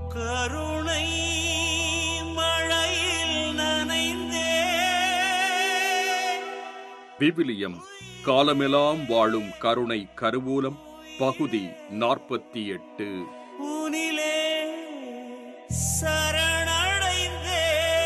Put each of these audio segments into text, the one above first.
கருணை மழையில் நனைந்தே விவிலியம் காலமெல்லாம் வாழும் கருணை கருவூலம் பகுதி நாற்பத்தி எட்டு உனிலே சரணடைந்தே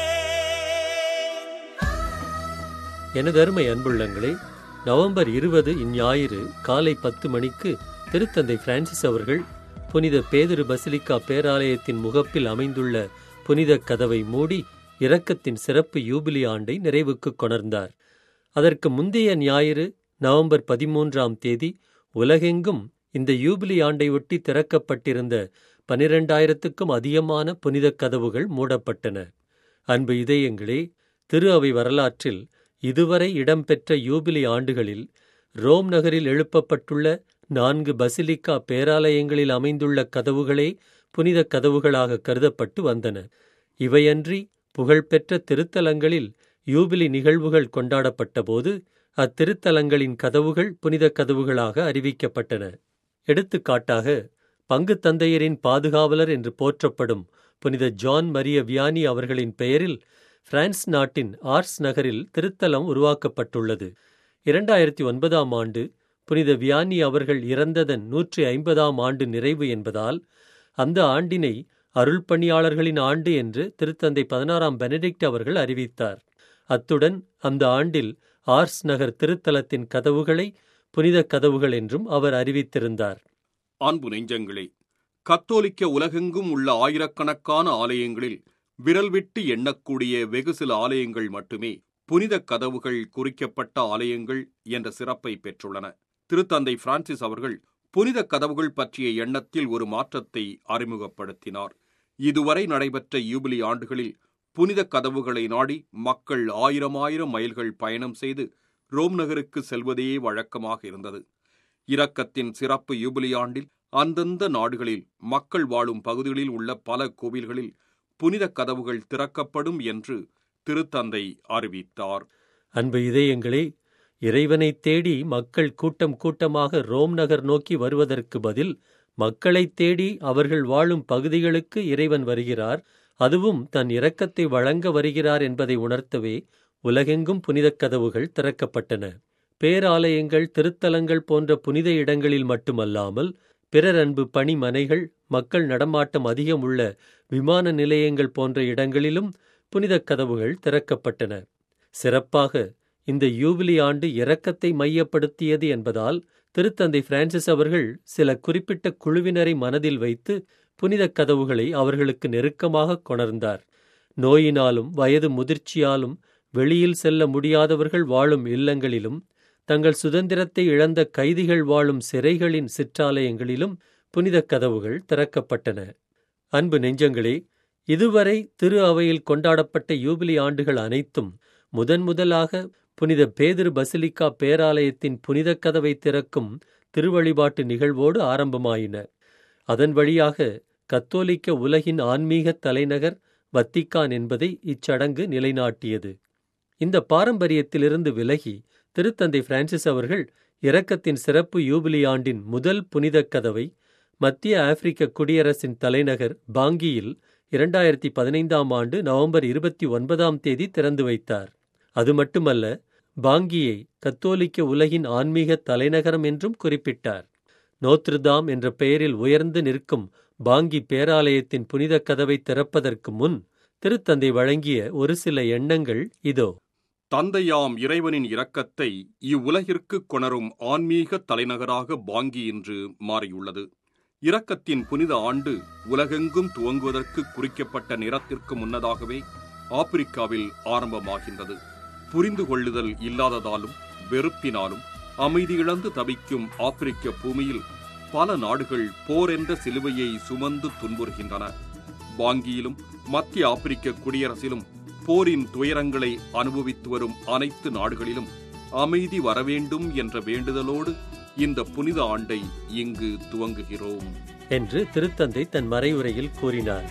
எனதருமை அன்புள்ளங்களே நவம்பர் இருபது இஞ்ஞாயிறு காலை பத்து மணிக்கு திருத்தந்தை பிரான்சிஸ் அவர்கள் புனித பேதுரு பசிலிக்கா பேராலயத்தின் முகப்பில் அமைந்துள்ள புனித கதவை மூடி இரக்கத்தின் சிறப்பு யூபிலி ஆண்டை நிறைவுக்கு கொணர்ந்தார் அதற்கு முந்தைய ஞாயிறு நவம்பர் பதிமூன்றாம் தேதி உலகெங்கும் இந்த யூபிலி ஆண்டை ஒட்டி திறக்கப்பட்டிருந்த பனிரெண்டாயிரத்துக்கும் அதிகமான புனித கதவுகள் மூடப்பட்டன அன்பு இதயங்களே திரு அவை வரலாற்றில் இதுவரை இடம்பெற்ற யூபிலி ஆண்டுகளில் ரோம் நகரில் எழுப்பப்பட்டுள்ள நான்கு பசிலிக்கா பேராலயங்களில் அமைந்துள்ள கதவுகளே புனித கதவுகளாக கருதப்பட்டு வந்தன இவையன்றி புகழ்பெற்ற திருத்தலங்களில் யூபிலி நிகழ்வுகள் கொண்டாடப்பட்டபோது அத்திருத்தலங்களின் கதவுகள் புனித கதவுகளாக அறிவிக்கப்பட்டன எடுத்துக்காட்டாக பங்கு தந்தையரின் பாதுகாவலர் என்று போற்றப்படும் புனித ஜான் மரிய வியானி அவர்களின் பெயரில் பிரான்ஸ் நாட்டின் ஆர்ஸ் நகரில் திருத்தலம் உருவாக்கப்பட்டுள்ளது இரண்டாயிரத்தி ஒன்பதாம் ஆண்டு புனித வியானி அவர்கள் இறந்ததன் நூற்றி ஐம்பதாம் ஆண்டு நிறைவு என்பதால் அந்த ஆண்டினை அருள் பணியாளர்களின் ஆண்டு என்று திருத்தந்தை பதினாறாம் பெனடிக்ட் அவர்கள் அறிவித்தார் அத்துடன் அந்த ஆண்டில் ஆர்ஸ் நகர் திருத்தலத்தின் கதவுகளை புனித கதவுகள் என்றும் அவர் அறிவித்திருந்தார் அன்பு நெஞ்சங்களே கத்தோலிக்க உலகெங்கும் உள்ள ஆயிரக்கணக்கான ஆலயங்களில் விரல் விட்டு எண்ணக்கூடிய வெகு சில ஆலயங்கள் மட்டுமே புனித கதவுகள் குறிக்கப்பட்ட ஆலயங்கள் என்ற சிறப்பை பெற்றுள்ளன திருத்தந்தை பிரான்சிஸ் அவர்கள் புனித கதவுகள் பற்றிய எண்ணத்தில் ஒரு மாற்றத்தை அறிமுகப்படுத்தினார் இதுவரை நடைபெற்ற யூபிலி ஆண்டுகளில் புனித கதவுகளை நாடி மக்கள் ஆயிரம் ஆயிரம் மைல்கள் பயணம் செய்து ரோம் நகருக்கு செல்வதே வழக்கமாக இருந்தது இரக்கத்தின் சிறப்பு யூபிலி ஆண்டில் அந்தந்த நாடுகளில் மக்கள் வாழும் பகுதிகளில் உள்ள பல கோவில்களில் புனித கதவுகள் திறக்கப்படும் என்று திருத்தந்தை அறிவித்தார் அன்பு இதயங்களே இறைவனைத் தேடி மக்கள் கூட்டம் கூட்டமாக ரோம் நகர் நோக்கி வருவதற்கு பதில் மக்களைத் தேடி அவர்கள் வாழும் பகுதிகளுக்கு இறைவன் வருகிறார் அதுவும் தன் இரக்கத்தை வழங்க வருகிறார் என்பதை உணர்த்தவே உலகெங்கும் புனிதக் கதவுகள் திறக்கப்பட்டன பேராலயங்கள் திருத்தலங்கள் போன்ற புனித இடங்களில் மட்டுமல்லாமல் பிறர் அன்பு பணிமனைகள் மக்கள் நடமாட்டம் அதிகம் உள்ள விமான நிலையங்கள் போன்ற இடங்களிலும் புனிதக் கதவுகள் திறக்கப்பட்டன சிறப்பாக இந்த யூபிலி ஆண்டு இரக்கத்தை மையப்படுத்தியது என்பதால் திருத்தந்தை பிரான்சிஸ் அவர்கள் சில குறிப்பிட்ட குழுவினரை மனதில் வைத்து புனிதக் கதவுகளை அவர்களுக்கு நெருக்கமாக கொணர்ந்தார் நோயினாலும் வயது முதிர்ச்சியாலும் வெளியில் செல்ல முடியாதவர்கள் வாழும் இல்லங்களிலும் தங்கள் சுதந்திரத்தை இழந்த கைதிகள் வாழும் சிறைகளின் சிற்றாலயங்களிலும் புனிதக் கதவுகள் திறக்கப்பட்டன அன்பு நெஞ்சங்களே இதுவரை திரு அவையில் கொண்டாடப்பட்ட யூபிலி ஆண்டுகள் அனைத்தும் முதன் முதலாக புனித பேதிரு பசிலிக்கா பேராலயத்தின் புனிதக் கதவை திறக்கும் திருவழிபாட்டு நிகழ்வோடு ஆரம்பமாயின அதன் வழியாக கத்தோலிக்க உலகின் ஆன்மீக தலைநகர் வத்திக்கான் என்பதை இச்சடங்கு நிலைநாட்டியது இந்த பாரம்பரியத்திலிருந்து விலகி திருத்தந்தை பிரான்சிஸ் அவர்கள் இரக்கத்தின் சிறப்பு யூபிலி ஆண்டின் முதல் புனிதக் கதவை மத்திய ஆப்பிரிக்க குடியரசின் தலைநகர் பாங்கியில் இரண்டாயிரத்தி பதினைந்தாம் ஆண்டு நவம்பர் இருபத்தி ஒன்பதாம் தேதி திறந்து வைத்தார் அது மட்டுமல்ல பாங்கியை கத்தோலிக்க உலகின் ஆன்மீக தலைநகரம் என்றும் குறிப்பிட்டார் நோத்ருதாம் என்ற பெயரில் உயர்ந்து நிற்கும் பாங்கி பேராலயத்தின் புனித கதவை திறப்பதற்கு முன் திருத்தந்தை வழங்கிய ஒரு சில எண்ணங்கள் இதோ தந்தையாம் இறைவனின் இரக்கத்தை இவ்வுலகிற்கு கொணரும் ஆன்மீக தலைநகராக பாங்கி இன்று மாறியுள்ளது இரக்கத்தின் புனித ஆண்டு உலகெங்கும் துவங்குவதற்கு குறிக்கப்பட்ட நேரத்திற்கு முன்னதாகவே ஆப்பிரிக்காவில் ஆரம்பமாகின்றது புரிந்து கொள்ளுதல் இல்லாததாலும் வெறுப்பினாலும் அமைதி இழந்து தவிக்கும் ஆப்பிரிக்க பூமியில் பல நாடுகள் போர் என்ற சிலுவையை சுமந்து துன்புறுகின்றன பாங்கியிலும் மத்திய ஆப்பிரிக்க குடியரசிலும் போரின் துயரங்களை அனுபவித்து வரும் அனைத்து நாடுகளிலும் அமைதி வரவேண்டும் என்ற வேண்டுதலோடு இந்த புனித ஆண்டை இங்கு துவங்குகிறோம் என்று திருத்தந்தை தன் மறைவுரையில் கூறினார்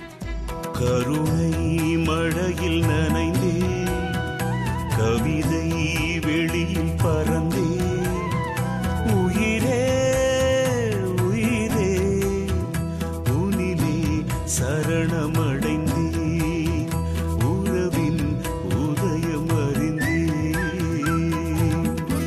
கருணை மழையில் நனைந்தே கவிதை வெளியில் பறந்தே உயிரே உயிரே உனிலே சரணமடைந்தேன் உறவின் உதயம் அறிந்தேன்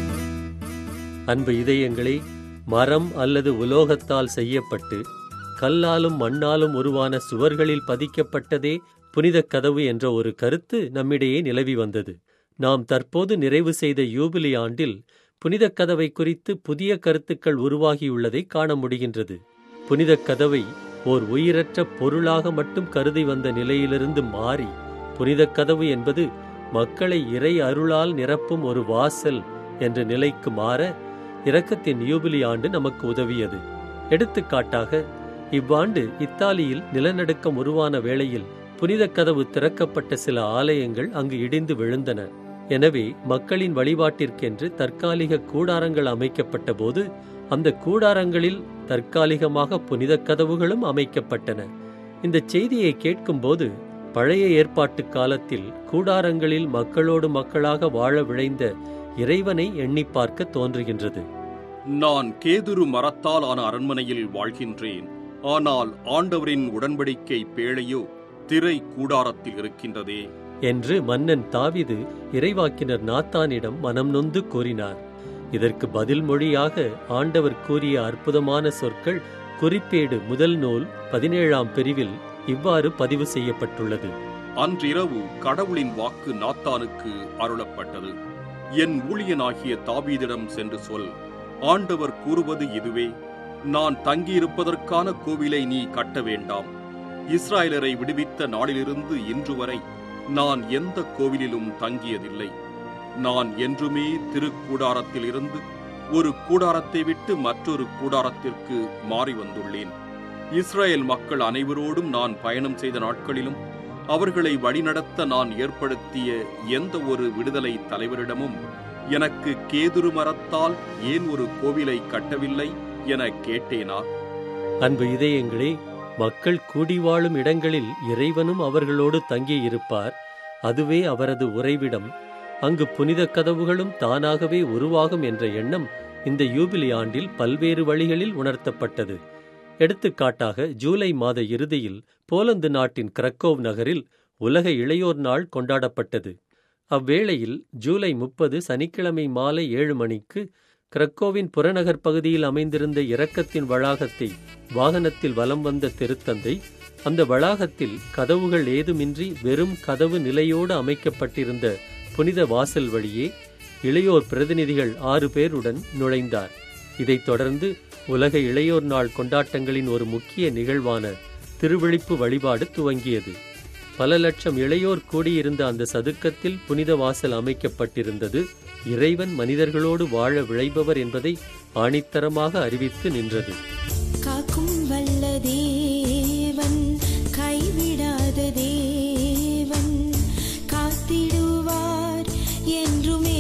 அன்பு இதயங்களே மரம் அல்லது உலோகத்தால் செய்யப்பட்டு கல்லாலும் மண்ணாலும் உருவான சுவர்களில் பதிக்கப்பட்டதே புனிதக் கதவு என்ற ஒரு கருத்து நம்மிடையே நிலவி வந்தது நாம் தற்போது நிறைவு செய்த யூபிலி ஆண்டில் புனிதக் கதவை குறித்து புதிய கருத்துக்கள் உருவாகியுள்ளதை காண முடிகின்றது புனிதக் கதவை ஓர் உயிரற்ற பொருளாக மட்டும் கருதி வந்த நிலையிலிருந்து மாறி புனிதக் கதவு என்பது மக்களை இறை அருளால் நிரப்பும் ஒரு வாசல் என்ற நிலைக்கு மாற இரக்கத்தின் யூபிலி ஆண்டு நமக்கு உதவியது எடுத்துக்காட்டாக இவ்வாண்டு இத்தாலியில் நிலநடுக்கம் உருவான வேளையில் புனிதக் கதவு திறக்கப்பட்ட சில ஆலயங்கள் அங்கு இடிந்து விழுந்தன எனவே மக்களின் வழிபாட்டிற்கென்று தற்காலிக கூடாரங்கள் அமைக்கப்பட்ட போது அந்த கூடாரங்களில் தற்காலிகமாக புனிதக் கதவுகளும் அமைக்கப்பட்டன இந்த செய்தியை கேட்கும்போது பழைய ஏற்பாட்டு காலத்தில் கூடாரங்களில் மக்களோடு மக்களாக வாழ விழைந்த இறைவனை எண்ணி பார்க்க தோன்றுகின்றது நான் கேதுரு மரத்தால் ஆன அரண்மனையில் வாழ்கின்றேன் ஆனால் ஆண்டவரின் உடன்படிக்கை பேழையோ திரை கூடாரத்தில் இருக்கின்றதே என்று மன்னன் தாவிது இறைவாக்கினர் நாத்தானிடம் மனம் நொந்து கூறினார் இதற்கு பதில் மொழியாக ஆண்டவர் கூறிய அற்புதமான சொற்கள் குறிப்பேடு முதல் நூல் பதினேழாம் பிரிவில் இவ்வாறு பதிவு செய்யப்பட்டுள்ளது அன்றிரவு கடவுளின் வாக்கு நாத்தானுக்கு அருளப்பட்டது என் ஊழியனாகிய தாவீதிடம் சென்று சொல் ஆண்டவர் கூறுவது இதுவே நான் தங்கியிருப்பதற்கான கோவிலை நீ கட்ட வேண்டாம் இஸ்ராயலரை விடுவித்த நாளிலிருந்து இன்று வரை நான் எந்த கோவிலிலும் தங்கியதில்லை நான் என்றுமே திருக்கூடாரத்தில் இருந்து ஒரு கூடாரத்தை விட்டு மற்றொரு கூடாரத்திற்கு மாறி வந்துள்ளேன் இஸ்ரேல் மக்கள் அனைவரோடும் நான் பயணம் செய்த நாட்களிலும் அவர்களை வழிநடத்த நான் ஏற்படுத்திய எந்த ஒரு விடுதலை தலைவரிடமும் எனக்கு கேதுரு மரத்தால் ஏன் ஒரு கோவிலை கட்டவில்லை என கேட்டேனா அன்பு இதயங்களே மக்கள் கூடி வாழும் இடங்களில் இறைவனும் அவர்களோடு தங்கியிருப்பார் அதுவே அவரது உறைவிடம் அங்கு புனித கதவுகளும் தானாகவே உருவாகும் என்ற எண்ணம் இந்த யூபிலி ஆண்டில் பல்வேறு வழிகளில் உணர்த்தப்பட்டது எடுத்துக்காட்டாக ஜூலை மாத இறுதியில் போலந்து நாட்டின் கிரக்கோவ் நகரில் உலக இளையோர் நாள் கொண்டாடப்பட்டது அவ்வேளையில் ஜூலை முப்பது சனிக்கிழமை மாலை ஏழு மணிக்கு கிரக்கோவின் புறநகர் பகுதியில் அமைந்திருந்த இரக்கத்தின் வளாகத்தை வாகனத்தில் வலம் வந்த திருத்தந்தை அந்த வளாகத்தில் கதவுகள் ஏதுமின்றி வெறும் கதவு நிலையோடு அமைக்கப்பட்டிருந்த புனித வாசல் வழியே இளையோர் பிரதிநிதிகள் ஆறு பேருடன் நுழைந்தார் இதைத் தொடர்ந்து உலக இளையோர் நாள் கொண்டாட்டங்களின் ஒரு முக்கிய நிகழ்வான திருவிழிப்பு வழிபாடு துவங்கியது பல லட்சம் இளையோர் கூடியிருந்த அந்த சதுக்கத்தில் புனித வாசல் அமைக்கப்பட்டிருந்தது இறைவன் மனிதர்களோடு வாழ விழைபவர் என்பதை ஆணித்தரமாக அறிவித்து நின்றது காக்கும் வல்ல தேவன் கைவிடாத தேவன் காத்திடுவார் என்றுமே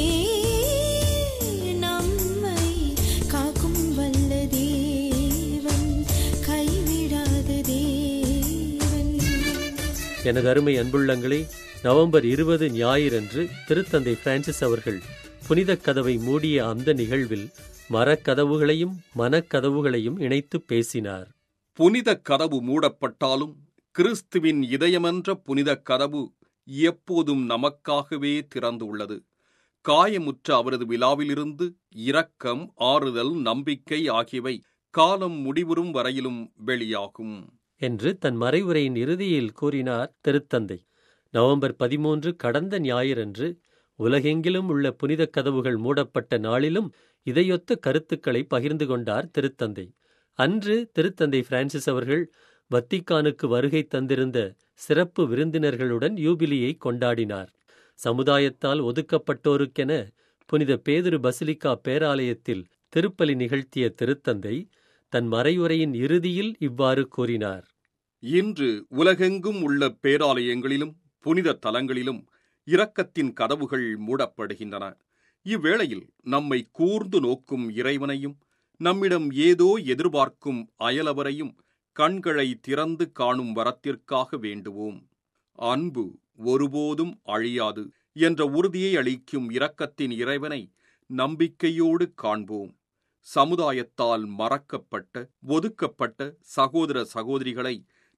நம்மை காக்கும் வல்ல தேவன் கைவிடாத தேவன் எனது அருமை அன்புள்ளங்களே நவம்பர் இருபது ஞாயிறன்று திருத்தந்தை பிரான்சிஸ் அவர்கள் புனிதக் கதவை மூடிய அந்த நிகழ்வில் மரக்கதவுகளையும் மனக்கதவுகளையும் இணைத்து பேசினார் புனித கதவு மூடப்பட்டாலும் கிறிஸ்துவின் இதயமென்ற புனித கதவு எப்போதும் நமக்காகவே திறந்துள்ளது காயமுற்ற அவரது விழாவிலிருந்து இரக்கம் ஆறுதல் நம்பிக்கை ஆகியவை காலம் முடிவுறும் வரையிலும் வெளியாகும் என்று தன் மறைவுரையின் இறுதியில் கூறினார் திருத்தந்தை நவம்பர் பதிமூன்று கடந்த ஞாயிறன்று உலகெங்கிலும் உள்ள புனிதக் கதவுகள் மூடப்பட்ட நாளிலும் இதையொத்த கருத்துக்களை பகிர்ந்து கொண்டார் திருத்தந்தை அன்று திருத்தந்தை பிரான்சிஸ் அவர்கள் வத்திக்கானுக்கு வருகை தந்திருந்த சிறப்பு விருந்தினர்களுடன் யூபிலியை கொண்டாடினார் சமுதாயத்தால் ஒதுக்கப்பட்டோருக்கென புனித பேதுரு பசிலிக்கா பேராலயத்தில் திருப்பலி நிகழ்த்திய திருத்தந்தை தன் மறையுரையின் இறுதியில் இவ்வாறு கூறினார் இன்று உலகெங்கும் உள்ள பேராலயங்களிலும் புனித தலங்களிலும் இரக்கத்தின் கதவுகள் மூடப்படுகின்றன இவ்வேளையில் நம்மை கூர்ந்து நோக்கும் இறைவனையும் நம்மிடம் ஏதோ எதிர்பார்க்கும் அயலவரையும் கண்களை திறந்து காணும் வரத்திற்காக வேண்டுவோம் அன்பு ஒருபோதும் அழியாது என்ற உறுதியை அளிக்கும் இரக்கத்தின் இறைவனை நம்பிக்கையோடு காண்போம் சமுதாயத்தால் மறக்கப்பட்ட ஒதுக்கப்பட்ட சகோதர சகோதரிகளை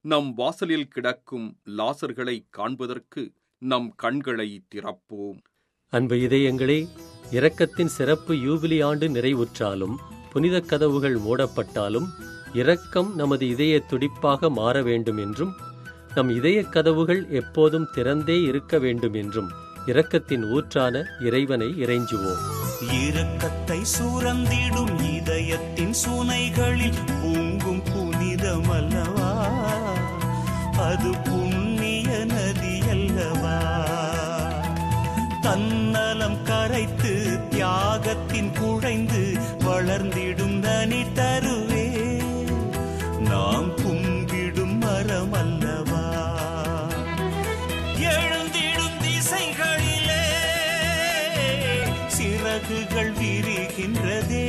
நம் வாசலில் கிடக்கும் லாசர்களை காண்பதற்கு நம் கண்களை திறப்போம் அன்பு இதயங்களே இரக்கத்தின் சிறப்பு யூபிலி ஆண்டு நிறைவுற்றாலும் புனித கதவுகள் மூடப்பட்டாலும் இரக்கம் நமது இதய துடிப்பாக மாற வேண்டும் என்றும் நம் இதய கதவுகள் எப்போதும் திறந்தே இருக்க வேண்டும் என்றும் இரக்கத்தின் ஊற்றான இறைவனை இறைஞ்சுவோம் இரக்கத்தை சுரந்திடும் இதயத்தின் சுனைகளில் பொங்கும் புனிதமல்லவா அது புண்ணிய நதி அல்லவா தன்னலம் கரைத்து தியாகத்தின் குழைந்து வளர்ந்திடும் தனி தருவே நாம் கும்பிடும் மரம் அல்லவா எழுந்திடும் திசைகளிலே சிறகுகள் விரிகின்றதே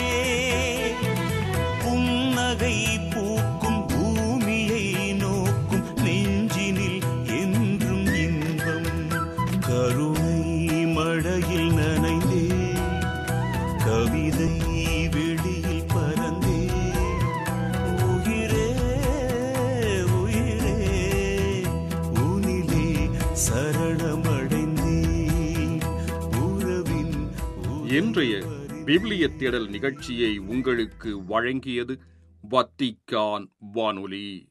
புன்னகை பூக்கும் பூமியை நோக்கும் நெஞ்சினில் என்றும் இன்பம் கருணை மழையில் நனைந்தே கவிதை வெளியில் பறந்தே உயிரே உயிரே உனிலே சரணமடைந்தே உறவின் இன்றைய விவிலிய தேடல் நிகழ்ச்சியை உங்களுக்கு வழங்கியது வத்திக்கான் வானொலி